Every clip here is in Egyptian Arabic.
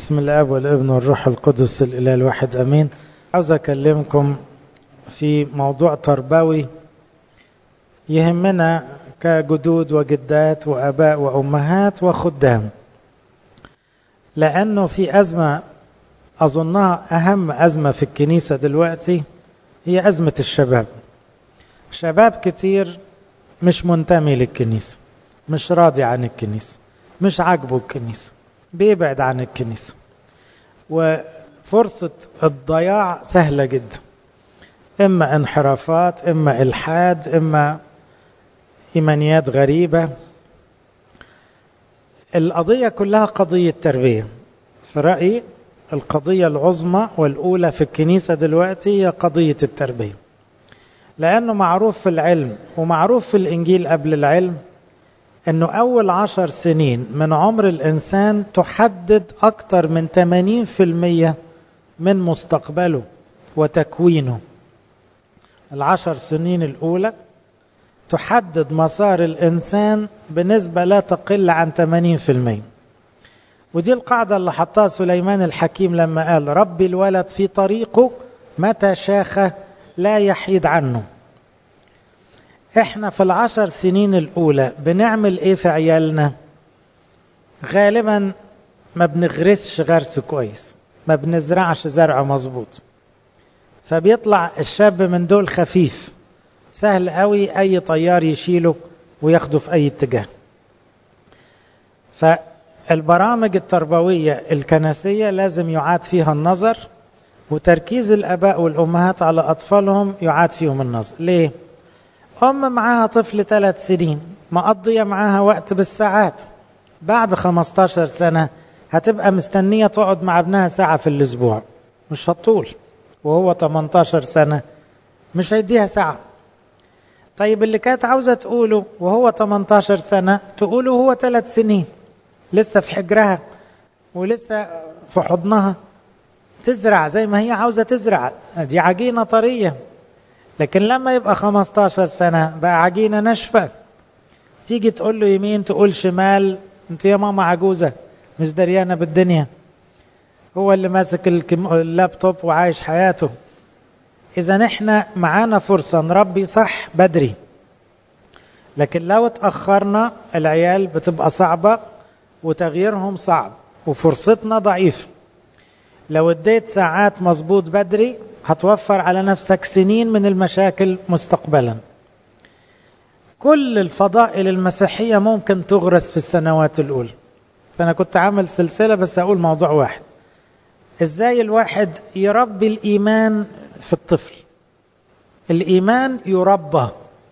بسم الاب والابن والروح القدس الاله الواحد امين عاوز اكلمكم في موضوع تربوي يهمنا كجدود وجدات واباء وامهات وخدام لانه في ازمه اظنها اهم ازمه في الكنيسه دلوقتي هي ازمه الشباب شباب كتير مش منتمي للكنيسه مش راضي عن الكنيسه مش عاجبه الكنيسه بيبعد عن الكنيسة وفرصة الضياع سهلة جدا إما انحرافات إما إلحاد إما إيمانيات غريبة القضية كلها قضية تربية في رأيي القضية العظمى والأولى في الكنيسة دلوقتي هي قضية التربية لأنه معروف في العلم ومعروف في الإنجيل قبل العلم أنه أول عشر سنين من عمر الإنسان تحدد أكثر من 80% من مستقبله وتكوينه العشر سنين الأولى تحدد مسار الإنسان بنسبة لا تقل عن 80% ودي القاعدة اللي حطها سليمان الحكيم لما قال ربي الولد في طريقه متى شاخ لا يحيد عنه احنا في العشر سنين الاولى بنعمل ايه في عيالنا غالبا ما بنغرسش غرس كويس ما بنزرعش زرع مظبوط فبيطلع الشاب من دول خفيف سهل قوي اي طيار يشيله وياخده في اي اتجاه فالبرامج التربويه الكنسيه لازم يعاد فيها النظر وتركيز الاباء والامهات على اطفالهم يعاد فيهم النظر ليه أم معاها طفل ثلاث سنين مقضية معاها وقت بالساعات بعد 15 سنة هتبقى مستنية تقعد مع ابنها ساعة في الأسبوع مش هتطول وهو 18 سنة مش هيديها ساعة طيب اللي كانت عاوزة تقوله وهو 18 سنة تقوله هو ثلاث سنين لسه في حجرها ولسه في حضنها تزرع زي ما هي عاوزة تزرع دي عجينة طرية لكن لما يبقى 15 سنة بقى عجينة ناشفة تيجي تقول له يمين تقول شمال انت يا ماما عجوزة مش دريانة بالدنيا هو اللي ماسك اللابتوب وعايش حياته إذا احنا معانا فرصة نربي صح بدري لكن لو اتأخرنا العيال بتبقى صعبة وتغييرهم صعب وفرصتنا ضعيفة لو اديت ساعات مظبوط بدري هتوفر على نفسك سنين من المشاكل مستقبلا كل الفضائل المسيحية ممكن تغرس في السنوات الأولى فأنا كنت عامل سلسلة بس أقول موضوع واحد إزاي الواحد يربي الإيمان في الطفل الإيمان يربى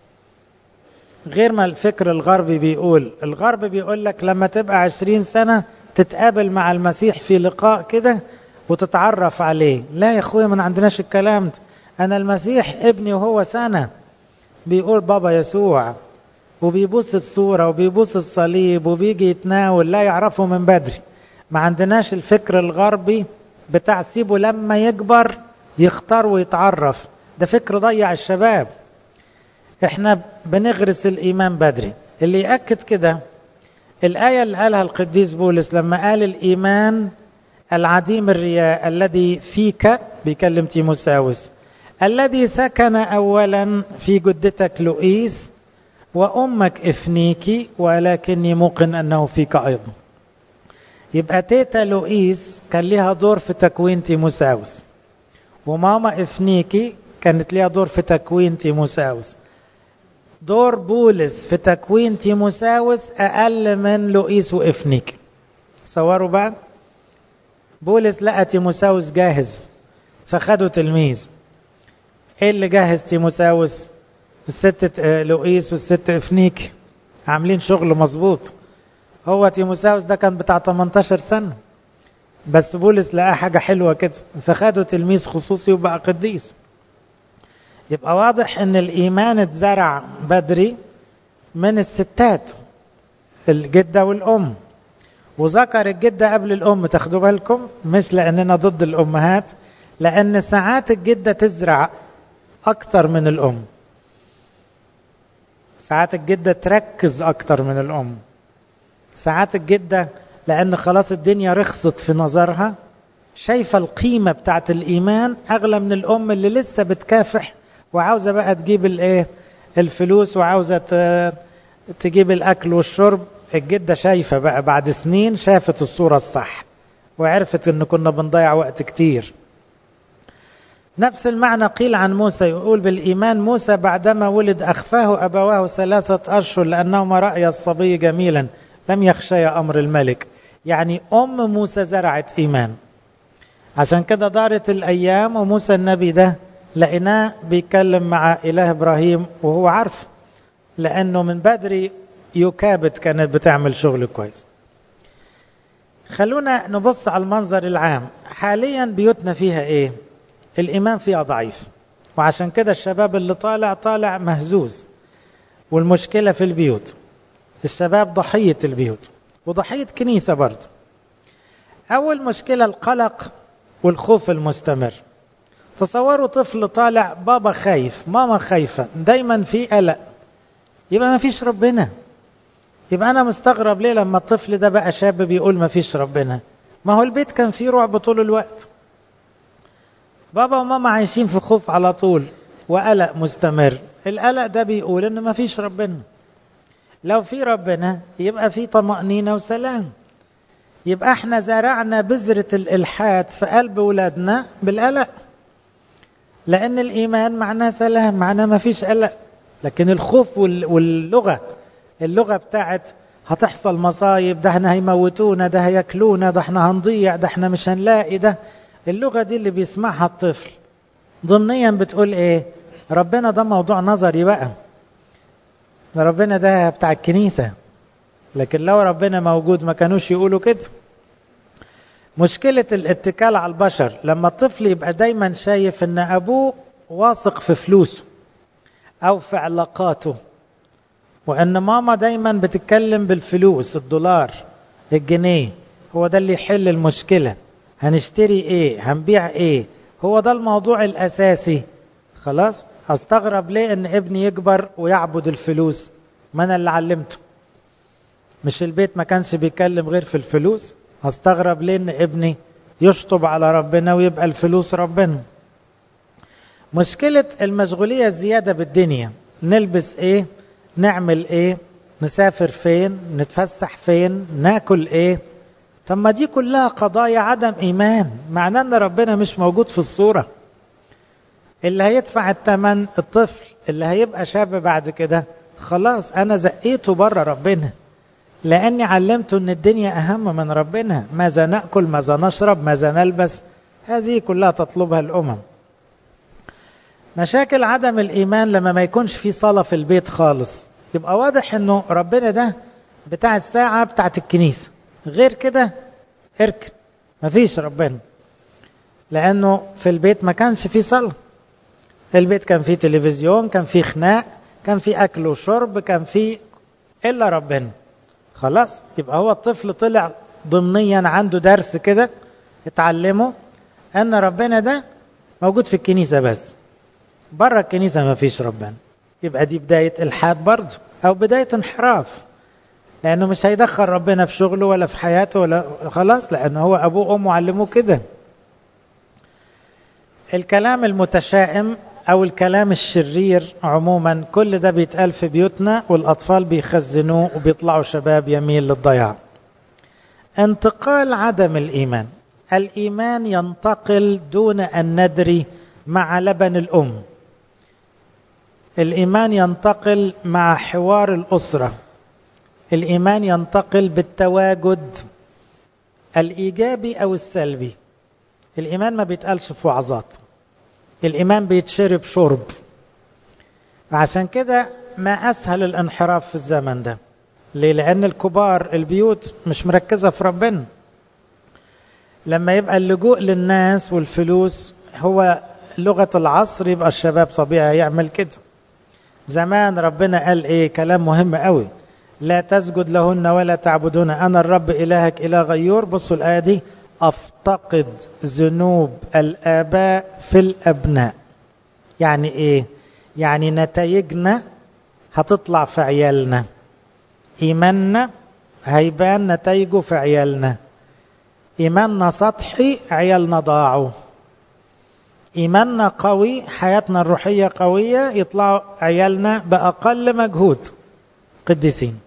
غير ما الفكر الغربي بيقول الغرب بيقول لك لما تبقى عشرين سنة تتقابل مع المسيح في لقاء كده وتتعرف عليه لا يا اخويا ما عندناش الكلام ده انا المسيح ابني وهو سنه بيقول بابا يسوع وبيبص الصوره وبيبص الصليب وبيجي يتناول لا يعرفه من بدري ما عندناش الفكر الغربي بتاع سيبه لما يكبر يختار ويتعرف ده فكر ضيع الشباب احنا بنغرس الايمان بدري اللي ياكد كده الايه اللي قالها القديس بولس لما قال الايمان العديم الرياء الذي فيك بيكلم تيموساوس الذي سكن اولا في جدتك لؤيس وامك افنيكي ولكني موقن انه فيك ايضا يبقى تيتا لؤيس كان ليها دور في تكوين تيموساوس وماما افنيكي كانت ليها دور في تكوين تيموساوس دور بولس في تكوين تيموساوس اقل من لؤيس وافنيكي صوروا بقى بولس لقى تيموساوس جاهز فخده تلميذ ايه اللي جهز تيموساوس الست لؤيس والست افنيك عاملين شغل مظبوط هو تيموساوس ده كان بتاع 18 سنة بس بولس لقاه حاجة حلوة كده فخده تلميذ خصوصي وبقى قديس يبقى واضح ان الايمان اتزرع بدري من الستات الجدة والام وذكر الجدة قبل الأم تاخدوا بالكم مش لأننا ضد الأمهات لأن ساعات الجدة تزرع أكتر من الأم ساعات الجدة تركز أكتر من الأم ساعات الجدة لأن خلاص الدنيا رخصت في نظرها شايفة القيمة بتاعت الإيمان أغلى من الأم اللي لسه بتكافح وعاوزة بقى تجيب الإيه الفلوس وعاوزة تجيب الأكل والشرب الجدة شايفة بقى بعد سنين شافت الصورة الصح وعرفت إن كنا بنضيع وقت كتير نفس المعنى قيل عن موسى يقول بالإيمان موسى بعدما ولد أخفاه أبواه ثلاثة أشهر لأنهما رأي الصبي جميلا لم يخشي أمر الملك يعني أم موسى زرعت إيمان عشان كده دارت الأيام وموسى النبي ده لقيناه بيتكلم مع إله إبراهيم وهو عارف لأنه من بدري يكابت كانت بتعمل شغل كويس خلونا نبص على المنظر العام حاليا بيوتنا فيها ايه الايمان فيها ضعيف وعشان كده الشباب اللي طالع طالع مهزوز والمشكله في البيوت الشباب ضحيه البيوت وضحيه كنيسه برضه اول مشكله القلق والخوف المستمر تصوروا طفل طالع بابا خايف ماما خايفه دايما في قلق يبقى ما فيش ربنا يبقى انا مستغرب ليه لما الطفل ده بقى شاب بيقول ما فيش ربنا ما هو البيت كان فيه رعب طول الوقت بابا وماما عايشين في خوف على طول وقلق مستمر القلق ده بيقول ان ما فيش ربنا لو في ربنا يبقى في طمأنينة وسلام يبقى احنا زرعنا بذرة الإلحاد في قلب ولادنا بالقلق لأن الإيمان معناه سلام معناه ما فيش قلق لكن الخوف واللغة اللغة بتاعت هتحصل مصايب ده احنا هيموتونا ده هياكلونا ده احنا هنضيع ده احنا مش هنلاقي ده اللغة دي اللي بيسمعها الطفل ضمنيا بتقول ايه ربنا ده موضوع نظري بقى ربنا ده بتاع الكنيسة لكن لو ربنا موجود ما كانوش يقولوا كده مشكلة الاتكال على البشر لما الطفل يبقى دايما شايف ان ابوه واثق في فلوسه او في علاقاته وان ماما دايما بتتكلم بالفلوس الدولار الجنيه هو ده اللي يحل المشكله هنشتري ايه هنبيع ايه هو ده الموضوع الاساسي خلاص استغرب ليه ان ابني يكبر ويعبد الفلوس ما انا اللي علمته مش البيت ما كانش بيتكلم غير في الفلوس استغرب ليه ان ابني يشطب على ربنا ويبقى الفلوس ربنا مشكلة المشغولية الزيادة بالدنيا نلبس ايه نعمل ايه نسافر فين نتفسح فين ناكل ايه طب ما دي كلها قضايا عدم ايمان معناه ان ربنا مش موجود في الصوره اللي هيدفع الثمن الطفل اللي هيبقى شاب بعد كده خلاص انا زقيته بره ربنا لاني علمته ان الدنيا اهم من ربنا ماذا ناكل ماذا نشرب ماذا نلبس هذه كلها تطلبها الامم مشاكل عدم الايمان لما ما يكونش في صلاه في البيت خالص يبقى واضح انه ربنا ده بتاع الساعه بتاعت الكنيسه غير كده اركن مفيش ربنا لانه في البيت ما كانش في صلاه البيت كان فيه تلفزيون كان فيه خناق كان فيه اكل وشرب كان فيه الا ربنا خلاص يبقى هو الطفل طلع ضمنيا عنده درس كده اتعلمه ان ربنا ده موجود في الكنيسه بس بره الكنيسه ما فيش ربنا يبقى دي بدايه الحاد برضه او بدايه انحراف لانه مش هيدخل ربنا في شغله ولا في حياته ولا خلاص لانه هو ابوه وامه علموه كده الكلام المتشائم او الكلام الشرير عموما كل ده بيتقال في بيوتنا والاطفال بيخزنوه وبيطلعوا شباب يميل للضياع انتقال عدم الايمان الايمان ينتقل دون ان ندري مع لبن الام الايمان ينتقل مع حوار الاسره الايمان ينتقل بالتواجد الايجابي او السلبي الايمان ما بيتقالش في وعظات الايمان بيتشرب شرب عشان كده ما اسهل الانحراف في الزمن ده ليه لان الكبار البيوت مش مركزه في ربنا لما يبقى اللجوء للناس والفلوس هو لغه العصر يبقى الشباب طبيعي يعمل كده زمان ربنا قال ايه كلام مهم قوي لا تسجد لهن ولا تعبدون انا الرب الهك اله غيور بصوا الايه دي افتقد ذنوب الاباء في الابناء يعني ايه يعني نتائجنا هتطلع في عيالنا ايماننا هيبان نتائجه في عيالنا إيماننا سطحي عيالنا ضاعوا إيماننا قوي حياتنا الروحية قوية يطلعوا عيالنا بأقل مجهود قديسين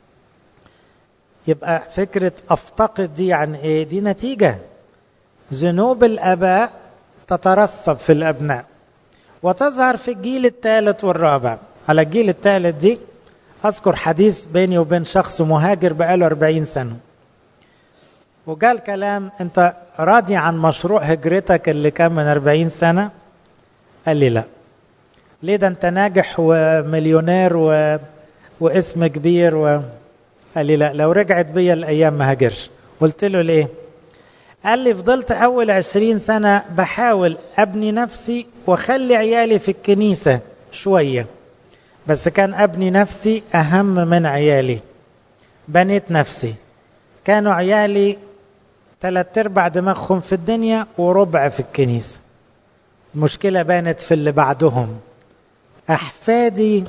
يبقى فكرة أفتقد دي عن إيه؟ دي نتيجة ذنوب الآباء تترسب في الأبناء وتظهر في الجيل الثالث والرابع على الجيل الثالث دي أذكر حديث بيني وبين شخص مهاجر بقاله 40 سنة وقال كلام أنت راضي عن مشروع هجرتك اللي كان من 40 سنة قال لي لا ليه ده أنت ناجح ومليونير و... واسم كبير و... قال لي لا لو رجعت بيا الأيام ما هاجرش قلت له ليه قال لي فضلت أول عشرين سنة بحاول أبني نفسي وأخلي عيالي في الكنيسة شوية بس كان أبني نفسي أهم من عيالي بنيت نفسي كانوا عيالي ثلاث أرباع دماغهم في الدنيا وربع في الكنيسة المشكلة بانت في اللي بعدهم أحفادي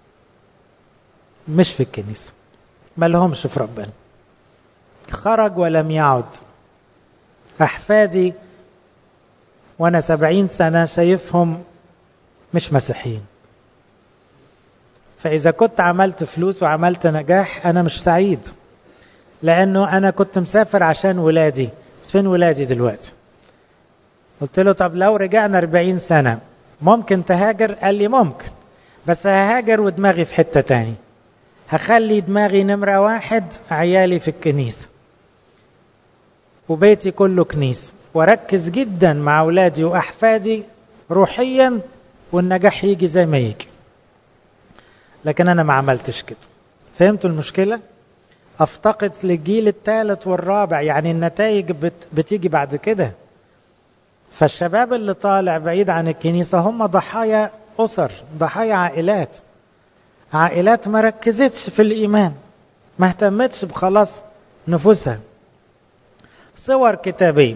مش في الكنيسة ما لهمش في ربنا خرج ولم يعد أحفادي وأنا سبعين سنة شايفهم مش مسيحيين فإذا كنت عملت فلوس وعملت نجاح أنا مش سعيد لأنه أنا كنت مسافر عشان ولادي بس فين ولادي دلوقتي قلت له طب لو رجعنا 40 سنة ممكن تهاجر قال لي ممكن بس ههاجر ودماغي في حتة تاني هخلي دماغي نمرة واحد عيالي في الكنيسة وبيتي كله كنيسة وركز جدا مع أولادي وأحفادي روحيا والنجاح يجي زي ما يجي لكن أنا ما عملتش كده فهمتوا المشكلة؟ أفتقد للجيل الثالث والرابع يعني النتائج بت... بتيجي بعد كده فالشباب اللي طالع بعيد عن الكنيسة هم ضحايا أسر ضحايا عائلات عائلات ما ركزتش في الإيمان ما اهتمتش بخلاص نفوسها صور كتابية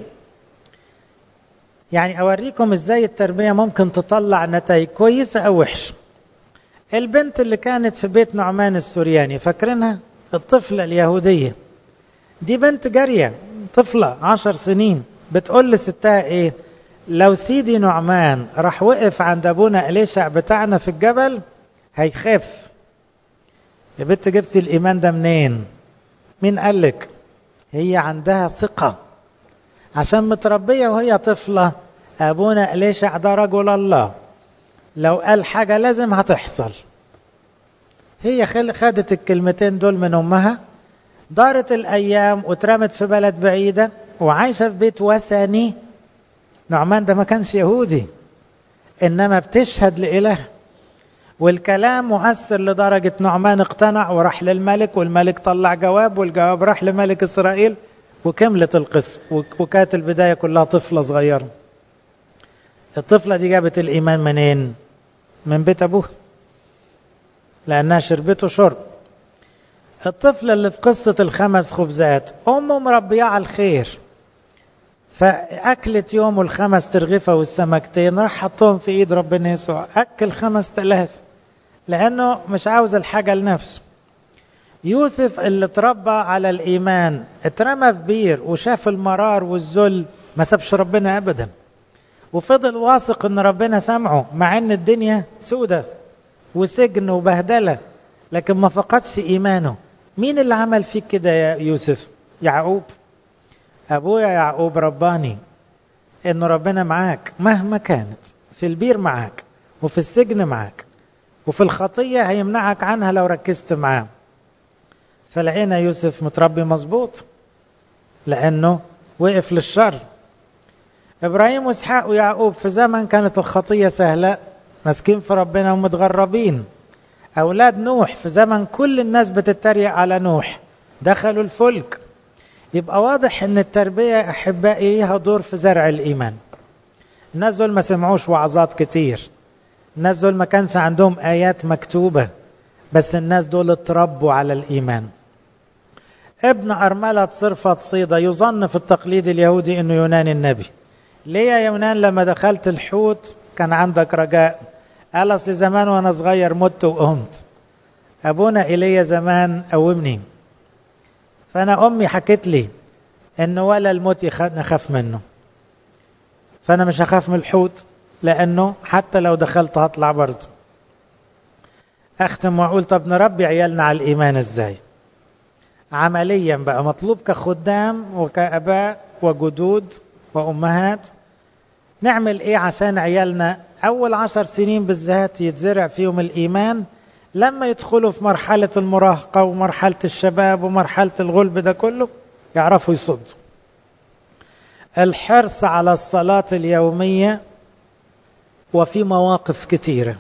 يعني أوريكم إزاي التربية ممكن تطلع نتائج كويسة أو وحشة البنت اللي كانت في بيت نعمان السورياني فاكرينها الطفلة اليهودية دي بنت جارية طفلة عشر سنين بتقول لستها ايه لو سيدي نعمان راح وقف عند ابونا اليشع بتاعنا في الجبل هيخاف يا بنت جبتي الايمان ده منين مين قالك هي عندها ثقة عشان متربية وهي طفلة ابونا اليشع ده رجل الله لو قال حاجة لازم هتحصل هي خدت الكلمتين دول من امها دارت الايام واترمت في بلد بعيده وعايشه في بيت وثني نعمان ده ما كانش يهودي انما بتشهد لاله والكلام مؤثر لدرجه نعمان اقتنع وراح للملك والملك طلع جواب والجواب راح لملك اسرائيل وكملت القصه وكانت البدايه كلها طفله صغيره الطفله دي جابت الايمان منين من بيت ابوها لأنها شربته شرب الطفل اللي في قصة الخمس خبزات أمه مربياه على الخير فأكلت يوم الخمس ترغفة والسمكتين راح حطهم في إيد ربنا يسوع أكل خمس تلاف لأنه مش عاوز الحاجة لنفسه يوسف اللي اتربى على الإيمان اترمى في بير وشاف المرار والذل ما سابش ربنا أبدا وفضل واثق ان ربنا سامعه مع ان الدنيا سودة وسجن وبهدلة لكن ما فقدش إيمانه مين اللي عمل فيك كده يا يوسف يعقوب أبويا يعقوب رباني إنه ربنا معاك مهما كانت في البير معاك وفي السجن معاك وفي الخطية هيمنعك عنها لو ركزت معاه فلقينا يوسف متربي مظبوط لأنه وقف للشر إبراهيم وإسحاق ويعقوب في زمن كانت الخطية سهلة ماسكين في ربنا ومتغربين أولاد نوح في زمن كل الناس بتتريق على نوح دخلوا الفلك يبقى واضح ان التربية أحبائي ليها دور في زرع الإيمان الناس دول ما سمعوش وعظات كتير الناس دول ما كانش عندهم آيات مكتوبة بس الناس دول اتربوا على الإيمان ابن أرملة صرفة صيدة يظن في التقليد اليهودي أنه يونان النبي ليه يا يونان لما دخلت الحوت كان عندك رجاء قال أصل زمان وأنا صغير مت وقمت أبونا إيليا زمان قومني فأنا أمي حكت لي إنه ولا الموت نخاف منه فأنا مش هخاف من الحوت لأنه حتى لو دخلت هطلع برضه أختم وأقول طب نربي عيالنا على الإيمان إزاي عمليا بقى مطلوب كخدام وكأباء وجدود وأمهات نعمل إيه عشان عيالنا أول عشر سنين بالذات يتزرع فيهم الإيمان لما يدخلوا في مرحلة المراهقة ومرحلة الشباب ومرحلة الغلب ده كله يعرفوا يصدوا الحرص على الصلاة اليومية وفي مواقف كثيرة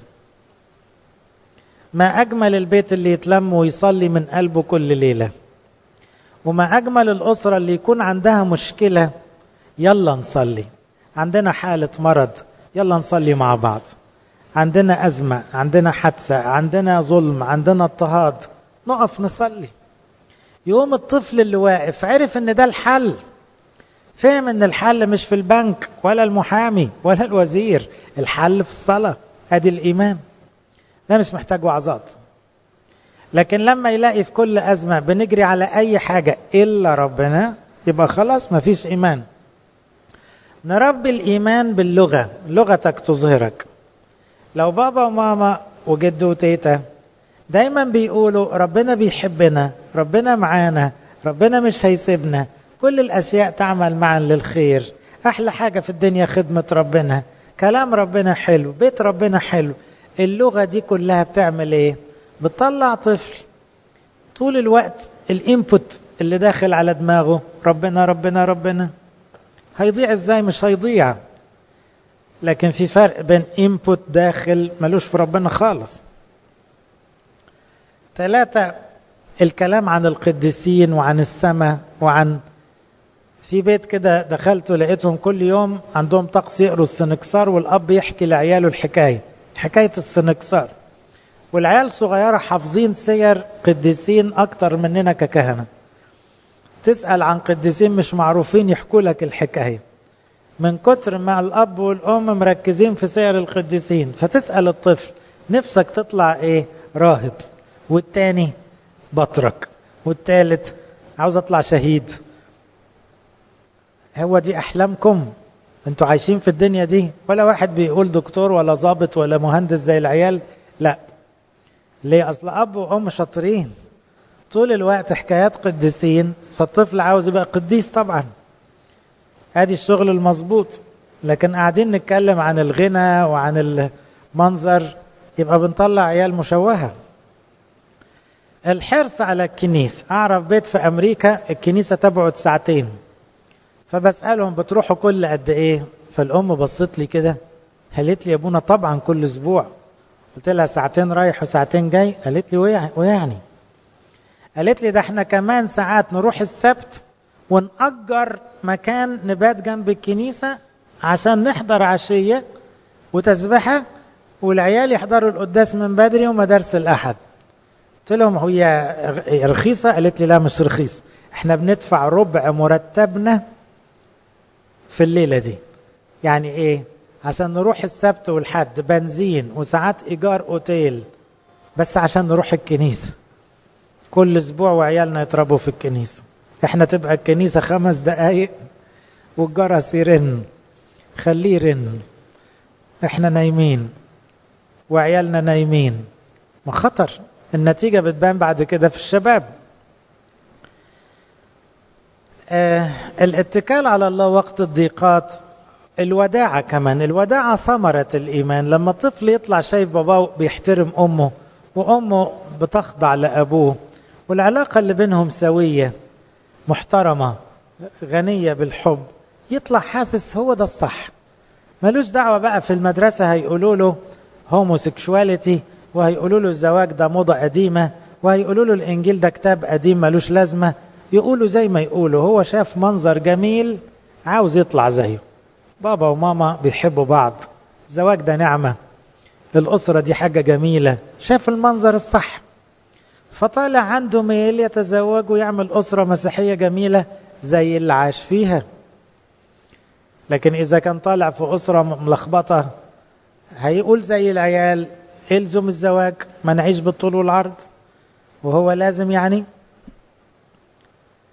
ما أجمل البيت اللي يتلم ويصلي من قلبه كل ليلة وما أجمل الأسرة اللي يكون عندها مشكلة يلا نصلي عندنا حالة مرض يلا نصلي مع بعض عندنا أزمة عندنا حادثة عندنا ظلم عندنا اضطهاد نقف نصلي يوم الطفل اللي واقف عرف ان ده الحل فهم ان الحل مش في البنك ولا المحامي ولا الوزير الحل في الصلاة ادي الايمان ده مش محتاج وعظات لكن لما يلاقي في كل أزمة بنجري على أي حاجة إلا ربنا يبقى خلاص مفيش إيمان نربي الإيمان باللغة لغتك تظهرك لو بابا وماما وجد وتيتا دايما بيقولوا ربنا بيحبنا ربنا معانا ربنا مش هيسيبنا كل الأشياء تعمل معا للخير أحلى حاجة في الدنيا خدمة ربنا كلام ربنا حلو بيت ربنا حلو اللغة دي كلها بتعمل ايه بتطلع طفل طول الوقت الانبوت اللي داخل على دماغه ربنا ربنا ربنا هيضيع ازاي مش هيضيع لكن في فرق بين انبوت داخل ملوش في ربنا خالص ثلاثة الكلام عن القديسين وعن السماء وعن في بيت كده دخلته لقيتهم كل يوم عندهم طقس يقروا السنكسار والأب يحكي لعياله الحكاية حكاية السنكسار والعيال صغيرة حافظين سير قديسين أكتر مننا ككهنة تسأل عن قديسين مش معروفين يحكوا لك الحكاية من كتر ما الأب والأم مركزين في سير القديسين فتسأل الطفل نفسك تطلع إيه راهب والتاني بطرك والتالت عاوز أطلع شهيد هو دي أحلامكم انتوا عايشين في الدنيا دي ولا واحد بيقول دكتور ولا ضابط ولا مهندس زي العيال لا ليه اصل اب وام شاطرين طول الوقت حكايات قديسين فالطفل عاوز يبقى قديس طبعا ادي الشغل المظبوط لكن قاعدين نتكلم عن الغنى وعن المنظر يبقى بنطلع عيال مشوهه الحرص على الكنيسة أعرف بيت في أمريكا الكنيسة تبعد ساعتين فبسألهم بتروحوا كل قد إيه فالأم بصت لي كده قالت لي يا ابونا طبعا كل أسبوع قلت لها ساعتين رايح وساعتين جاي قالت لي ويعني قالت لي ده احنا كمان ساعات نروح السبت ونأجر مكان نبات جنب الكنيسة عشان نحضر عشية وتسبحة والعيال يحضروا القداس من بدري ومدارس الأحد قلت لهم هي رخيصة قالت لي لا مش رخيص احنا بندفع ربع مرتبنا في الليلة دي يعني ايه عشان نروح السبت والحد بنزين وساعات ايجار اوتيل بس عشان نروح الكنيسة كل اسبوع وعيالنا يتربوا في الكنيسة احنا تبقى الكنيسة خمس دقايق والجرس يرن خليه يرن احنا نايمين وعيالنا نايمين ما خطر النتيجة بتبان بعد كده في الشباب آه الاتكال على الله وقت الضيقات الوداعة كمان الوداعة ثمرة الإيمان لما الطفل يطلع شايف باباه بيحترم أمه وأمه بتخضع لأبوه والعلاقة اللي بينهم سوية محترمة غنية بالحب يطلع حاسس هو ده الصح ملوش دعوة بقى في المدرسة هيقولوا له هوموسيكشواليتي وهيقولوا له الزواج ده موضة قديمة وهيقولوا له الإنجيل ده كتاب قديم ملوش لازمة يقولوا زي ما يقولوا هو شاف منظر جميل عاوز يطلع زيه بابا وماما بيحبوا بعض الزواج ده نعمة الأسرة دي حاجة جميلة شاف المنظر الصح فطالع عنده ميل يتزوج ويعمل أسرة مسيحية جميلة زي اللي عاش فيها لكن إذا كان طالع في أسرة ملخبطة هيقول زي العيال الزم الزواج ما نعيش بالطول والعرض وهو لازم يعني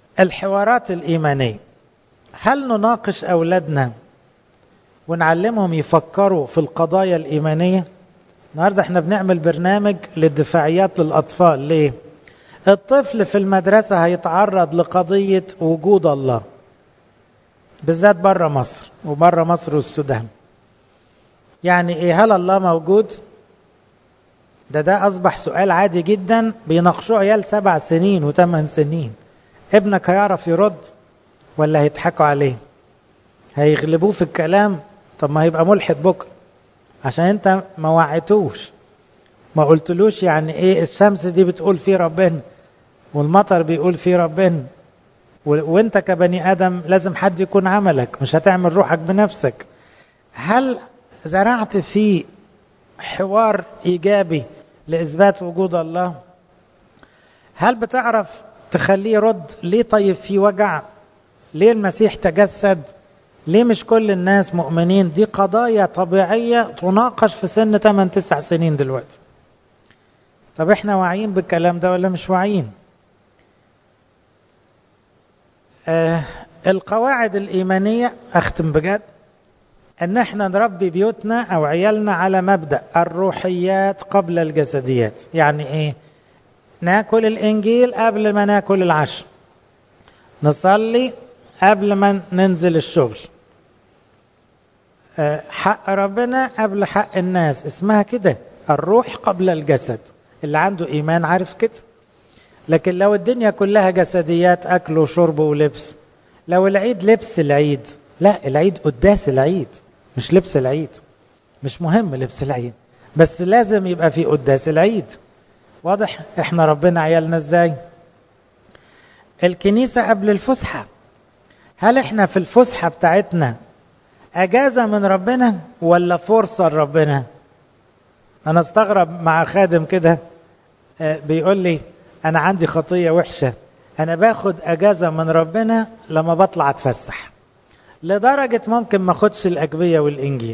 الحوارات الإيمانية هل نناقش أولادنا ونعلمهم يفكروا في القضايا الإيمانية النهاردة احنا بنعمل برنامج للدفاعيات للأطفال ليه الطفل في المدرسة هيتعرض لقضية وجود الله بالذات بره مصر وبره مصر والسودان يعني ايه هل الله موجود ده ده اصبح سؤال عادي جدا بيناقشوه عيال سبع سنين وثمان سنين ابنك هيعرف يرد ولا هيضحكوا عليه هيغلبوه في الكلام طب ما هيبقى ملحد بكره عشان انت ما وعيتوش ما قلتلوش يعني ايه الشمس دي بتقول في ربنا والمطر بيقول في ربنا وانت كبني ادم لازم حد يكون عملك مش هتعمل روحك بنفسك هل زرعت في حوار ايجابي لاثبات وجود الله هل بتعرف تخليه يرد ليه طيب في وجع ليه المسيح تجسد ليه مش كل الناس مؤمنين دي قضايا طبيعية تناقش في سن 8 9 سنين دلوقتي طب احنا واعيين بالكلام ده ولا مش واعيين آه القواعد الإيمانية أختم بجد أن احنا نربي بيوتنا أو عيالنا على مبدأ الروحيات قبل الجسديات يعني إيه ناكل الإنجيل قبل ما ناكل العشاء نصلي قبل ما ننزل الشغل آه حق ربنا قبل حق الناس اسمها كده الروح قبل الجسد اللي عنده إيمان عارف كده لكن لو الدنيا كلها جسديات أكل وشرب ولبس لو العيد لبس العيد لا العيد قداس العيد مش لبس العيد مش مهم لبس العيد بس لازم يبقى في قداس العيد واضح احنا ربنا عيالنا ازاي الكنيسة قبل الفسحة هل احنا في الفسحة بتاعتنا اجازة من ربنا ولا فرصة لربنا انا استغرب مع خادم كده بيقول لي انا عندي خطية وحشة انا باخد اجازة من ربنا لما بطلع اتفسح لدرجة ممكن ما اخدش الاجبية والانجيل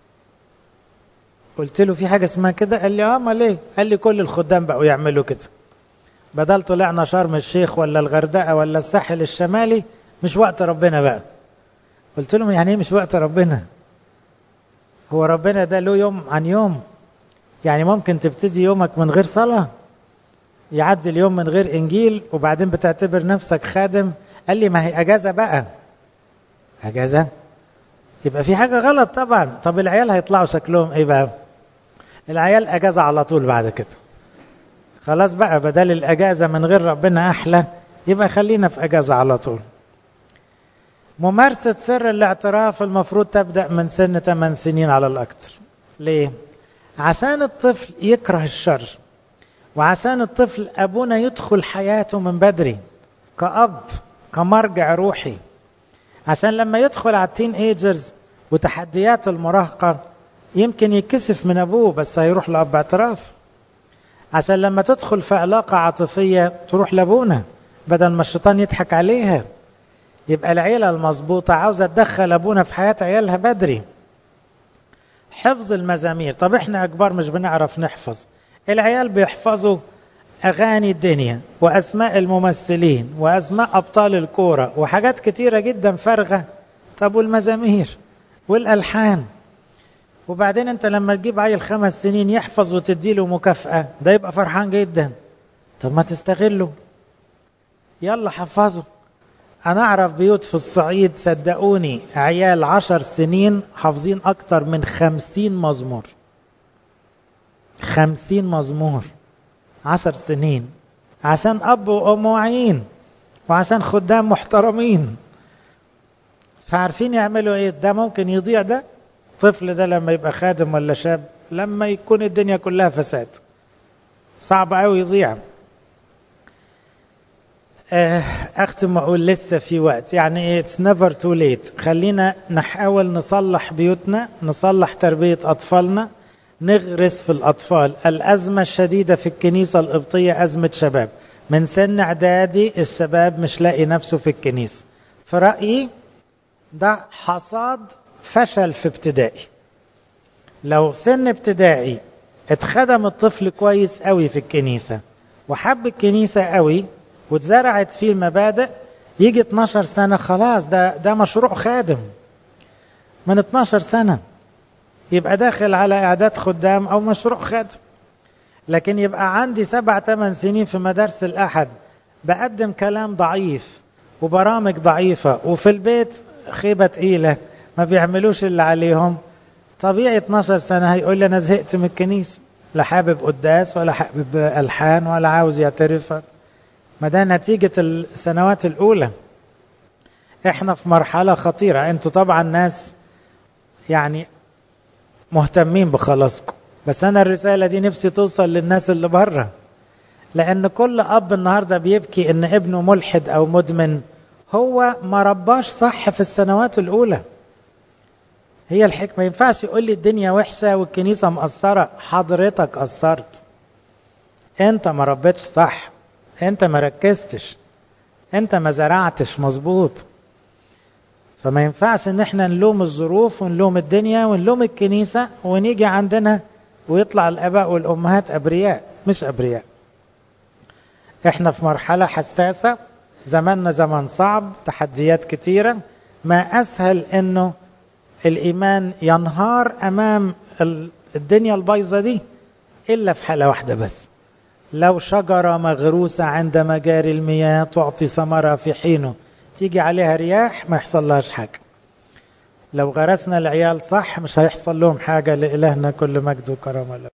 قلت له في حاجة اسمها كده قال لي اه امال ايه قال لي كل الخدام بقوا يعملوا كده بدل طلعنا شرم الشيخ ولا الغردقة ولا الساحل الشمالي مش وقت ربنا بقى قلت لهم يعني ايه مش وقت ربنا هو ربنا ده له يوم عن يوم يعني ممكن تبتدي يومك من غير صلاة يعدي اليوم من غير انجيل وبعدين بتعتبر نفسك خادم قال لي ما هي اجازة بقى اجازة يبقى في حاجة غلط طبعا طب العيال هيطلعوا شكلهم ايه بقى العيال اجازة على طول بعد كده خلاص بقى بدل الاجازة من غير ربنا احلى يبقى خلينا في اجازة على طول ممارسة سر الاعتراف المفروض تبدأ من سن 8 سنين على الأكثر ليه؟ عشان الطفل يكره الشر وعشان الطفل أبونا يدخل حياته من بدري كأب كمرجع روحي عشان لما يدخل على التين ايجرز وتحديات المراهقة يمكن يكسف من أبوه بس هيروح لأب اعتراف عشان لما تدخل في علاقة عاطفية تروح لأبونا بدل ما الشيطان يضحك عليها يبقى العيلة المظبوطة عاوزة تدخل أبونا في حياة عيالها بدري حفظ المزامير طب احنا أكبر مش بنعرف نحفظ العيال بيحفظوا أغاني الدنيا وأسماء الممثلين وأسماء أبطال الكورة وحاجات كتيرة جدا فارغة طب والمزامير والألحان وبعدين انت لما تجيب عيل خمس سنين يحفظ وتديله مكافأة ده يبقى فرحان جدا طب ما تستغله يلا حفظه أنا أعرف بيوت في الصعيد صدقوني عيال عشر سنين حافظين أكتر من خمسين مزمور خمسين مزمور عشر سنين عشان أب وأم واعيين وعشان خدام محترمين فعارفين يعملوا إيه ده ممكن يضيع ده طفل ده لما يبقى خادم ولا شاب لما يكون الدنيا كلها فساد صعب قوي يضيع اختم اقول لسه في وقت يعني اتس نيفر تو ليت خلينا نحاول نصلح بيوتنا نصلح تربيه اطفالنا نغرس في الاطفال الازمه الشديده في الكنيسه القبطيه ازمه شباب من سن اعدادي الشباب مش لاقي نفسه في الكنيسه في رايي ده حصاد فشل في ابتدائي لو سن ابتدائي اتخدم الطفل كويس قوي في الكنيسه وحب الكنيسه قوي واتزرعت فيه المبادئ يجي 12 سنة خلاص ده ده مشروع خادم من 12 سنة يبقى داخل على إعداد خدام أو مشروع خادم لكن يبقى عندي سبع ثمان سنين في مدارس الأحد بقدم كلام ضعيف وبرامج ضعيفة وفي البيت خيبة تقيلة ما بيعملوش اللي عليهم طبيعي 12 سنة هيقول لي أنا زهقت من الكنيسة لا حابب قداس ولا حابب ألحان ولا عاوز يعترف ما ده نتيجة السنوات الأولى احنا في مرحلة خطيرة انتوا طبعا ناس يعني مهتمين بخلاصكم بس انا الرسالة دي نفسي توصل للناس اللي بره لان كل اب النهاردة بيبكي ان ابنه ملحد او مدمن هو ما رباش صح في السنوات الاولى هي الحكمة ما ينفعش يقول لي الدنيا وحشة والكنيسة مقصرة حضرتك قصرت انت ما ربيتش صح انت ما ركزتش انت ما زرعتش مظبوط فما ينفعش ان احنا نلوم الظروف ونلوم الدنيا ونلوم الكنيسة ونيجي عندنا ويطلع الاباء والامهات ابرياء مش ابرياء احنا في مرحلة حساسة زماننا زمن صعب تحديات كتيرة ما اسهل انه الايمان ينهار امام الدنيا البايظة دي الا في حالة واحدة بس لو شجرة مغروسة عند مجاري المياه تعطي ثمرة في حينه تيجي عليها رياح ما يحصل لهاش حاجة لو غرسنا العيال صح مش هيحصل لهم حاجة لإلهنا كل مجد وكرامة له